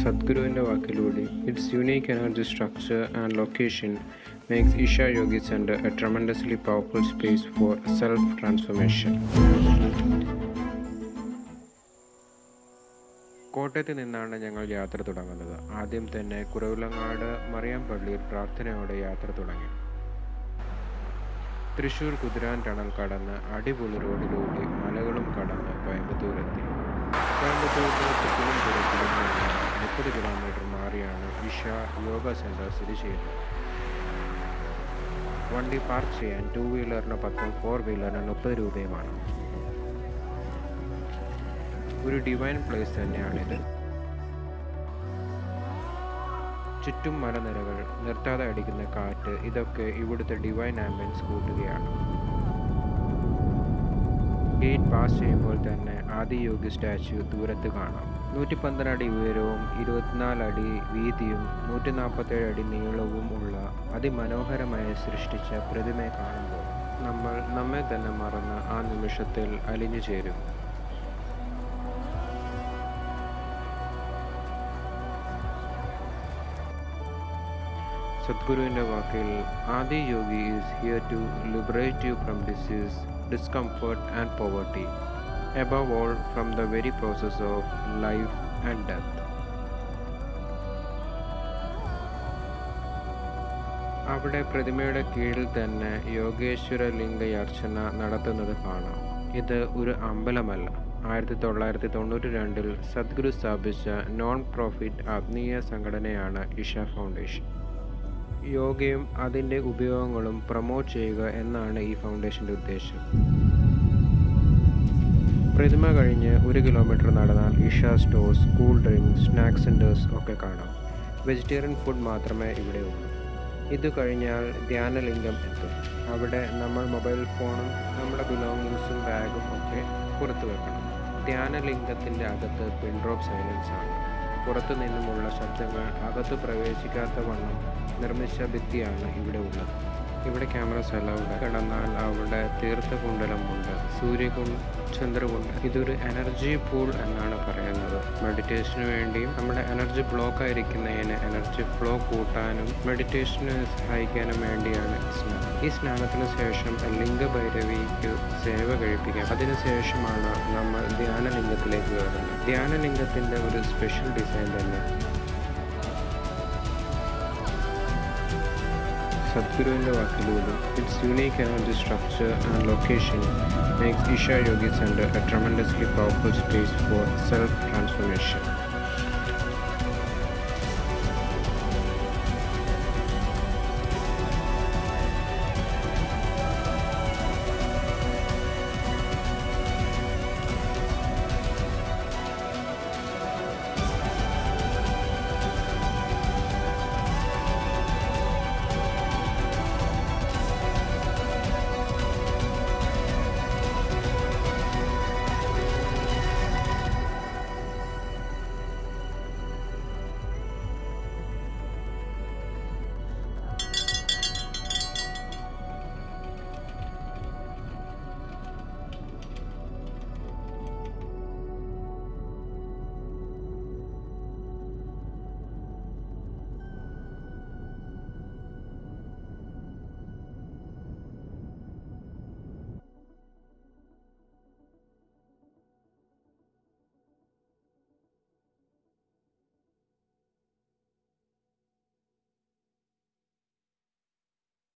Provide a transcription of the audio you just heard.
സദ്ഗുരുവിൻ്റെ വാക്കിലൂടെ it's unique energy structure and location makes Isha Yogi centre a tremendously powerful space for self transformation കോട്ടയത്ത് നിന്നാണ് ഞങ്ങൾ യാത്ര തുടങ്ങുന്നത് ആദ്യം തന്നെ കുറവിലങ്ങാട് മറിയാം പള്ളിയിൽ പ്രാർത്ഥനയോടെ യാത്ര തുടങ്ങി തൃശൂർ കുതിരാൻ ടണൽ കടന്ന് അടിപൊളി റോഡിലൂടെ മലകളും കടന്ന് കോയമ്പത്തൂരെത്തി കോയമ്പത്തൂരിന് ചുറ്റിലും പുറത്തിലും നിന്ന് മുപ്പത് കിലോമീറ്റർ മാറിയാണ് ഇഷ യോഗ സെൻറ്റർ സ്ഥിതി ചെയ്യുന്നത് വണ്ടി പാർക്ക് ചെയ്യാൻ ടൂ വീലറിന് പത്തും ഫോർ വീലറിന് മുപ്പത് രൂപയുമാണ് ഒരു ഡിവൈൻ പ്ലേസ് തന്നെയാണിത് ചുറ്റും മലനിരകൾ നിർത്താതെ അടിക്കുന്ന കാറ്റ് ഇതൊക്കെ ഇവിടുത്തെ ഡിവൈൻ ആംബിയൻസ് കൂട്ടുകയാണ് ഗേറ്റ് പാസ് ചെയ്യുമ്പോൾ തന്നെ ആദിയോഗി സ്റ്റാച്യു ദൂരത്ത് കാണാം നൂറ്റി പന്ത്രണ്ട് അടി ഉയരവും ഇരുപത്തിനാല് അടി വീതിയും നൂറ്റി നാൽപ്പത്തേഴ് അടി നീളവും ഉള്ള അതിമനോഹരമായി സൃഷ്ടിച്ച പ്രതിമയെ കാണുമ്പോൾ നമ്മൾ നമ്മെ തന്നെ മറന്ന് ആ നിമിഷത്തിൽ അലിഞ്ഞു ചേരും സദ്ഗുരുവിൻ്റെ വാക്കിൽ Adi Yogi is here to liberate you from disease discomfort and poverty above all from the very process of life and death. അവിടെ പ്രതിമയുടെ കീഴിൽ തന്നെ യോഗേശ്വര ലിംഗയാർച്ചന നടത്തുന്നത് കാണാം ഇത് ഒരു അമ്പലമല്ല ആയിരത്തി തൊള്ളായിരത്തി തൊണ്ണൂറ്റി രണ്ടിൽ സദ്ഗുരു സ്ഥാപിച്ച നോൺ പ്രോഫിറ്റ് ആത്മീയ സംഘടനയാണ് ഇഷ ഫൗണ്ടേഷൻ യോഗയും അതിൻ്റെ ഉപയോഗങ്ങളും പ്രൊമോട്ട് ചെയ്യുക എന്നാണ് ഈ ഫൗണ്ടേഷൻ്റെ ഉദ്ദേശം പ്രതിമ കഴിഞ്ഞ് ഒരു കിലോമീറ്റർ നടന്നാൽ Isha stores cool drink snack centres ഒക്കെ കാണാം വെജിറ്റേറിയൻ ഫുഡ് മാത്രമേ ഇവിടെ ഉള്ളൂ ഇത് കഴിഞ്ഞാൽ ധ്യാനലിംഗം എത്തും അവിടെ നമ്മൾ മൊബൈൽ ഫോണും നമ്മുടെ ബിലോങ്ങിങ്സും ബാഗും ഒക്കെ പുറത്തു വെക്കണം ധ്യാനലിംഗത്തിൻ്റെ അകത്ത് പിൻ ഡ്രോപ്പ് സൈലൻസ് ആണ് പുറത്തു നിന്നുമുള്ള ശബ്ദങ്ങൾ അകത്ത് പ്രവേശിക്കാത്ത വണ്ണം നിർമ്മിച്ച ഭിത്തിയാണ് ഇവിടെ ഉള്ളത് ഇവിടെ ക്യാമറസ് അലൗഡ് കിടന്നാൽ അവിടെ തീർത്ഥകുണ്ടലമുണ്ട് സൂര്യകുണ്ട് ചന്ദ്രകുണ്ട് ഇതൊരു എനർജി പൂൾ എന്നാണ് പറയുന്നത് മെഡിറ്റേഷന് വേണ്ടിയും നമ്മുടെ എനർജി ബ്ലോക്ക് ആയിരിക്കുന്നതിന് എനർജി ഫ്ലോ കൂട്ടാനും മെഡിറ്റേഷന് സഹായിക്കാനും വേണ്ടിയാണ് സ്നാനം ഈ സ്നാനത്തിന് ശേഷം ലിംഗഭൈരവിക്ക് സേവ കഴിപ്പിക്കാം അതിനുശേഷമാണ് നമ്മൾ ധ്യാനലിംഗത്തിലേക്ക് കയറുന്നത് ധ്യാനലിംഗത്തിൻ്റെ ഒരു സ്പെഷ്യൽ ഡിസൈൻ തന്നെ സദ്ഗുരുവിൻ്റെ വാക്കിലൂടെ it's unique energy structure and location makes Isha Yogi centre a tremendously powerful space for self transformation